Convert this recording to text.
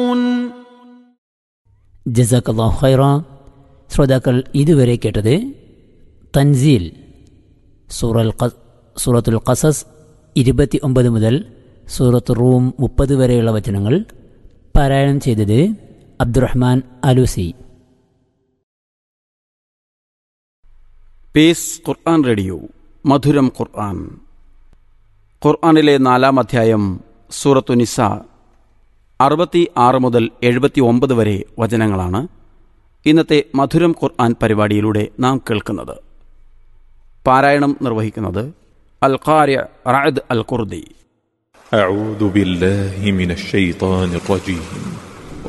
ജസാക്കല്ലാഹു ഖൈറ ശ്രോതാക്കൾ ഇതുവരെ കേട്ടത് തൻസീൽ സൂറൽ ഖ- സൂറത്തുൽ ഖസസ് ഇരുപത്തി ഒമ്പത് മുതൽ സൂറത്ത് റൂം മുപ്പത് വരെയുള്ള വചനങ്ങൾ പാരായണം ചെയ്തത് അബ്ദുറഹ്മാൻ അലൂസി പേസ് ഖുർആൻ റേഡിയോ മധുരം ഖുർആൻ ഖുർആനിലെ നാലാം അധ്യായം സൂറത്തു നിസ അറുപത്തി ആറ് മുതൽ എഴുപത്തി ഒമ്പത് വരെ വചനങ്ങളാണ് ഇന്നത്തെ മധുരം ഖുർആൻ പരിപാടിയിലൂടെ നാം കേൾക്കുന്നത് പാരായണം നിർവഹിക്കുന്നത് അൽ ഖാര്യ റാദ് അൽ ഖുർദി أعوذ بالله من الشيطان الرجيم